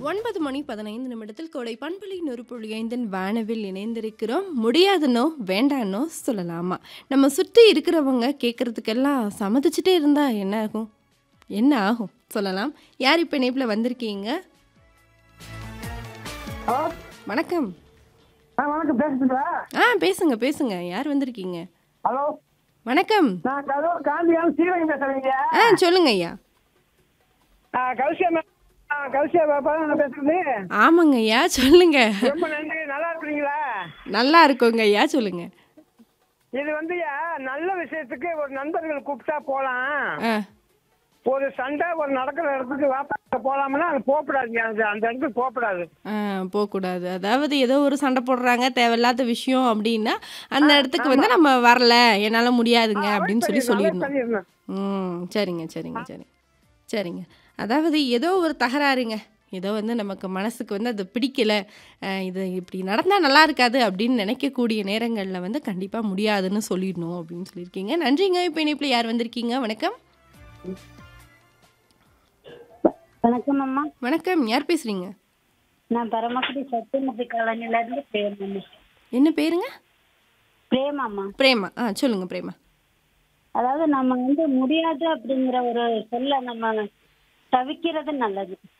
ஒன்பது மணி பதினைந்து நிமிடத்தில் கோடை பண்பலை நொறுப்புள்ளி ஐந்தின் வானவில் இணைந்திருக்கிறோம் முடியாதுன்னோ வேண்டான்னோ சொல்லலாமா நம்ம சுற்றி இருக்கிறவங்க கேட்குறதுக்கெல்லாம் சம்மதிச்சுட்டே இருந்தா என்ன ஆகும் என்ன ஆகும் சொல்லலாம் யார் இப்போ இணைப்பில் வந்திருக்கீங்க ஹலோ வணக்கம் ஆ வணக்கம் பேசுறீங்களா ஆ பேசுங்க பேசுங்க யார் வந்திருக்கீங்க ஹலோ வணக்கம் நான் கரூர் காந்தியான் சீரகம் பேசுறேங்க ஆ சொல்லுங்க ஐயா ஆ, கௌசியா மேம் ஆ, கௌசியா பாப்பா நான் பேசுறது ஆமாங்க ஐயா சொல்லுங்க ரொம்ப நன்றி நல்லா இருக்கிறீங்களா நல்லா இருக்கோங்க ஐயா சொல்லுங்க இது வந்து நல்ல விஷயத்துக்கு ஒரு நண்பர்கள் கூப்பிட்டா போலாம் ஆ ஒரு சண்டை ஒரு நடக்கிற இடத்துக்கு வாப்பா போலாம்னா அது போகக்கூடாதுங்க அந்த அந்த இடத்துக்கு போகக்கூடாது ஆ, போகக்கூடாது அதாவது ஏதோ ஒரு சண்டை போடுறாங்க தேவையில்லாத விஷயம் அப்படின்னா அந்த இடத்துக்கு வந்து நம்ம வரல என்னால் முடியாதுங்க அப்படின்னு சொல்லி சொல்லிடணும் சொல்லிடணும் ம் சரிங்க சரிங்க சரிங்க சரிங்க அதாவது ஏதோ ஒரு தகராறுங்க ஏதோ வந்து நமக்கு மனசுக்கு வந்து அது பிடிக்கல அஹ் இது இப்படி நடந்தால் நல்லா இருக்காது அப்படின்னு நினைக்கக்கூடிய நேரங்களில் வந்து கண்டிப்பாக முடியாதுன்னு சொல்லிடணும் அப்படின்னு சொல்லியிருக்கீங்க நன்றிங்க இப்போ இணைப்பில் யார் வந்திருக்கீங்க வணக்கம் வணக்கம் அம்மா வணக்கம் யார் பேசுகிறீங்க நான் பரமக்குடி சத்தியமூர்த்தி காலனில இருந்து பிரேமா என்ன பேருங்க பிரேமாம்மா பிரேமா ஆ சொல்லுங்கள் பிரேமா அதாவது நம்ம வந்து முடியாது அப்படிங்கிற ஒரு சொல்ல நம்ம தவிக்கிறது நல்லது